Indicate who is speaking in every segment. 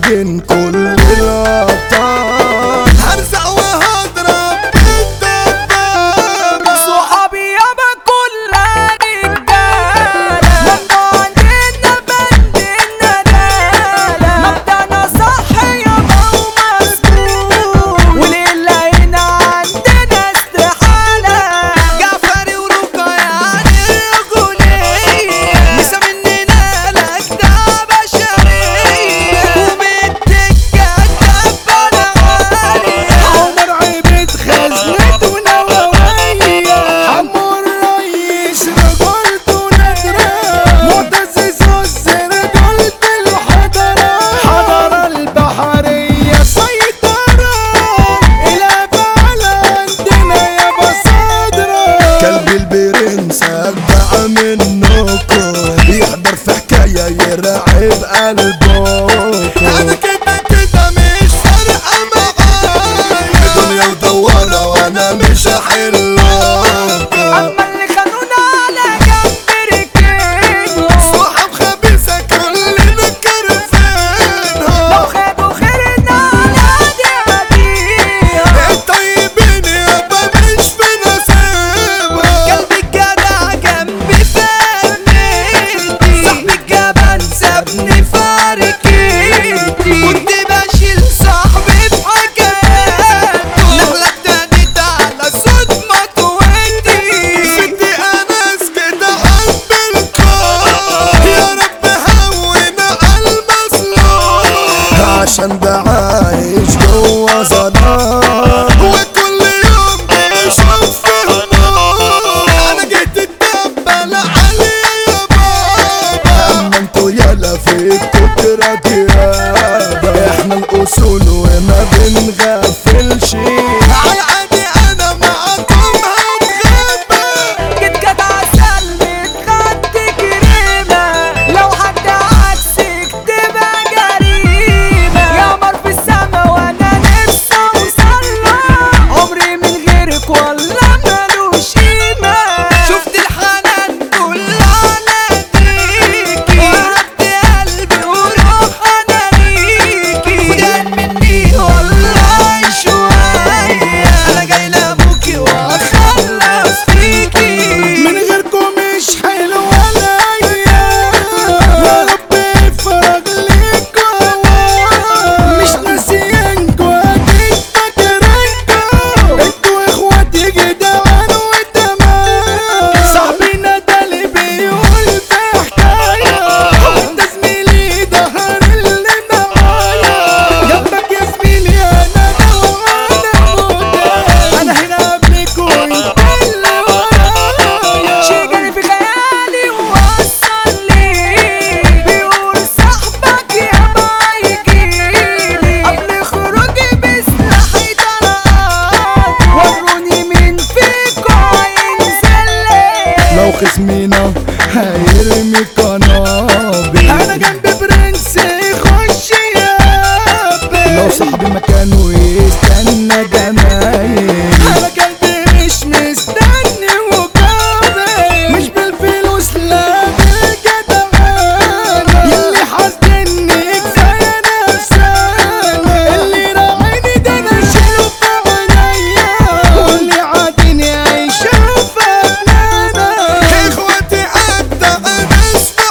Speaker 1: محتاجين كل الابطال هرزع وهضرب بالدبابة
Speaker 2: صحابي يابا كلها رجالة ممنوع عندنا بند الندالة مبدأنا صح يابا ومظبوط ولله هنا عندنا استحالة
Speaker 3: جعفري ورقة يعني رجولية مسا مننا لك ده بشرية ومتكة دبانة عالية
Speaker 1: عمر عبيد خزنته نووية حمو الريس رجولته نادرة معتز زوز رجولة الحضرة حضرة البحرية سيطرة الأب على عندنا يا بصادرة كلب البرنس أجدع منكم يحضر في حكاية يرعب قلبكم
Speaker 3: أنا كده كده مش فارقة معايا
Speaker 1: الدنيا مدورة وانا مش هحلها
Speaker 2: أما اللي خانونا على جنب ركبنا
Speaker 3: صحاب خبيثة كلنا
Speaker 2: لو
Speaker 3: كرفانها
Speaker 2: خدوا خيرنا على ديها
Speaker 3: الطيبين يابا مش في نصيبها قلبي الجدع جنبي فنيتي صاحبي الجبان سابني فاركيتي كنت بشيل صاحبي في حكاياته نحلة ابتدت على صوت مطوتي ستي انس كده قلب يا رب هونا على المظلوم
Speaker 1: عشان ده عايش جوا ظلام
Speaker 3: وكل يوم بيشوف فيه نور انا جيت اتقبل عليه يا بابا
Speaker 1: اما انتوا يالا فيكوا تراكيابة احنا الاصول وما بنغفلش
Speaker 3: على عادي انا معاكم هتغابى
Speaker 2: جيت جدع سلمت خدت كريمة لو حد عكسك تبقى جريمة يا مر في السما وانا نفسي اوصلها عمري من غيرك والله ملوش قيمة
Speaker 3: شفت الحنان كلها ناديكي وهبت قلبي وروح انا ليكي خدان مني والله شوية انا جاي لابوكي واخلص فيكي
Speaker 1: من غيركم مش حلو ولا ايام يا رب يفرج ليكم مش ناسيينكوا اكيد فاكرينكوا انتوا اخواتي جدعان وتمام صاحبنا ده اللي بيقول في حكايه وانت زميلي ظهر اللي معايا جنبك يا زميلي انا ده وانا مدام انا هنا قبلك وانت اللي ورايا
Speaker 2: شي جري في خيالي ووصل لي بيقول صاحبك يا ما يجيلي قبل خروجي بسلاحي طلعت وروني مين فيكم هينزل لي
Speaker 1: لو خصمينا هيرمي قنابل انا جنب برنس يخش يقابل لو صاحبي مكانه يستنى جمايل انا قلبي مش مستني مقابل مش بالفلوس لا بالجدعان يلي حاسدني كفايه نفساني اللي راعيني ده انا شايله في عينيا واللي عاديني هيشوف افلانا
Speaker 3: اخواتي ابدا انا اسمع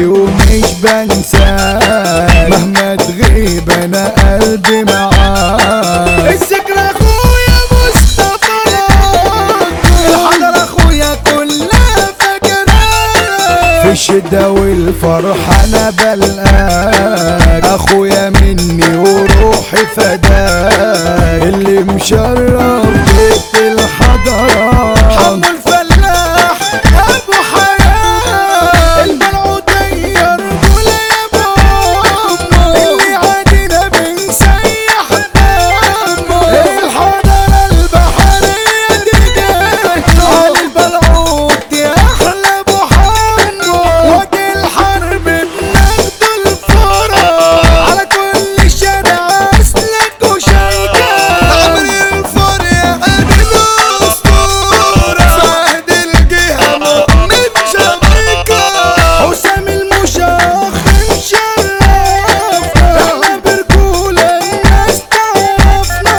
Speaker 1: ومش بنساك مهما تغيب انا قلبي معاك الذكرى اخويا مصطفى الحضر اخويا كلها فاكراك في الشدة والفرح انا بلقاك اخويا مني وروحي فداك اللي مشرف بيت الحضارة حمو الفلاح ابو حياة الملعودية رجولة يا بابا اللي عادينا بنسيح دمه الحضارة البحرية دي جاية على البلعوت يا احلى ابو حمو وقت الحرب بناخد الفرة على كل شارع اسلك وشيكة
Speaker 3: عمري الفار يا قلبي الأسطورة فهد الجهة مؤمن جامايكا
Speaker 1: حسام المشاخ مشرفنا احنا برجولة الناس تعرفنا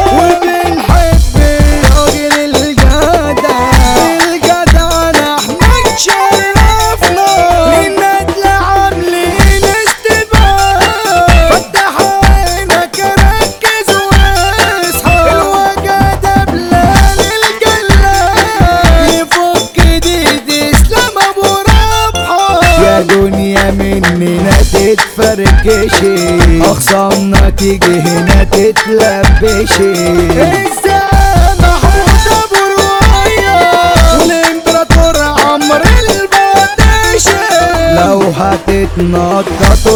Speaker 1: وبنحب الراجل الجدع الجدع احنا شرفنا للندل عاملين استباق فتح عينك ركز واصحى الوجع ده بلال الجلال يفك ديد اسلام ابو ربحة يا دنيا مننا تتفركشي اخصامنا تيجي هنا تتلبشي الزمان محمود ابو رواية والامبراطور عمرو البطيشة لو هتتنططوا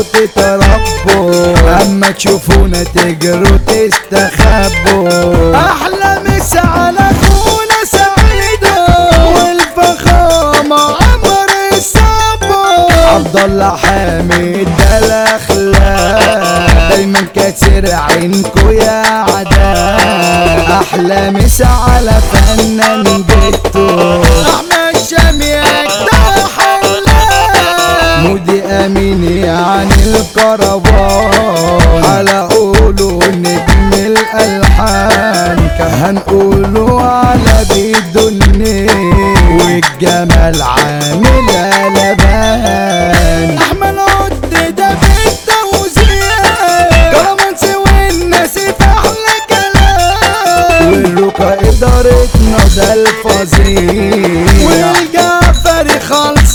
Speaker 1: تتربوا اما تشوفونا تجروا تستخبوا احلى مسا على اخونا سعيدة والفخامة عمر الصبر عبد الله حامد ده الاخلاق دايما كاسر عينكو يا عداء احلى مسا على فنان بيتو احمد شاميك ده حلاق مودي امين يعني الكربان على قولوا نجم الالحان كان هنقولوا على بيدني والجمال عامل لبان احمد عد ده في التوزيع كرمانسي والناس في احلى كلام والركا ادارتنا ده الفظيع والجعفري خالص